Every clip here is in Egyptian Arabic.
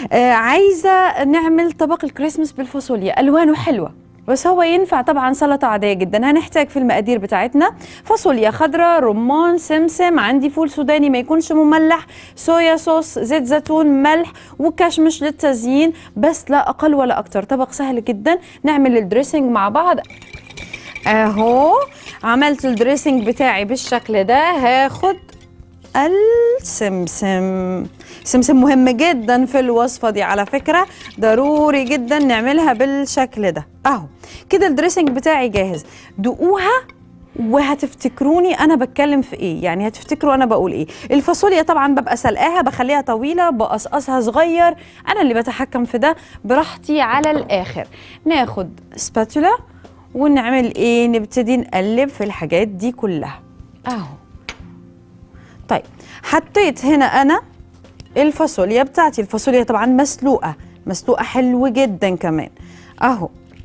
آه عايزه نعمل طبق الكريسماس بالفاصوليا الوانه حلوه بس هو ينفع طبعا سلطة عادية جدا هنحتاج في المقادير بتاعتنا فاصوليا خضراء رمان سمسم عندي فول سوداني ما يكونش مملح صويا صوص زيت زيتون ملح وكشمش للتزيين بس لا أقل ولا أكتر طبق سهل جدا نعمل الدريسنج مع بعض اهو عملت الدريسنج بتاعي بالشكل ده هاخد السمسم سمسم مهم جدا في الوصفه دي على فكره ضروري جدا نعملها بالشكل ده اهو كده الدريسنج بتاعي جاهز دوقوها وهتفتكروني انا بتكلم في ايه يعني هتفتكروا انا بقول ايه الفاصوليا طبعا ببقى سلقاها بخليها طويله بقصقصها صغير انا اللي بتحكم في ده براحتي على الاخر ناخد سباتولا ونعمل ايه نبتدي نقلب في الحاجات دي كلها اهو طيب حطيت هنا انا الفاصوليا بتاعتي الفاصوليا طبعا مسلوقه مسلوقه حلو جدا كمان اهو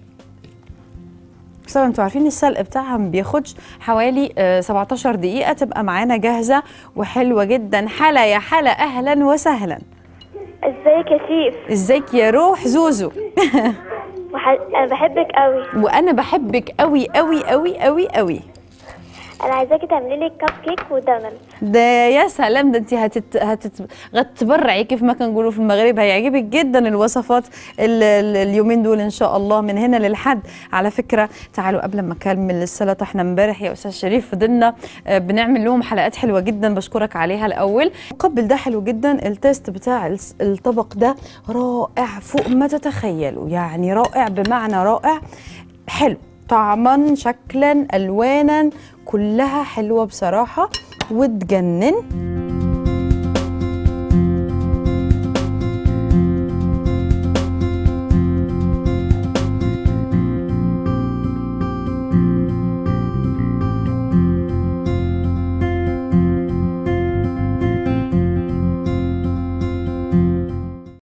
بس طبعا انتوا عارفين السلق بتاعها ما بياخدش حوالي آه 17 دقيقه تبقى معانا جاهزه وحلوه جدا حلا يا حلا اهلا وسهلا ازيك يا شيف ازيك يا روح زوزو وح... انا بحبك قوي وانا بحبك قوي قوي قوي قوي قوي انا عايزاكي تعملي لي كب كيك ودونت ده يا سلام ده انت هتت... هتت... هتتبرعي كيف ما كنقولوا في المغرب هيعجبك جدا الوصفات ال... ال... اليومين دول ان شاء الله من هنا للحد على فكره تعالوا قبل ما اكمل السلطه احنا امبارح يا استاذ شريف فضلنا آه، بنعمل لهم حلقات حلوه جدا بشكرك عليها الاول المقبل ده حلو جدا التيست بتاع الس- الطبق ده رائع فوق ما تتخيلوا يعني رائع بمعنى رائع حلو طعما شكلا الوانا كلها حلوه بصراحه وتجنن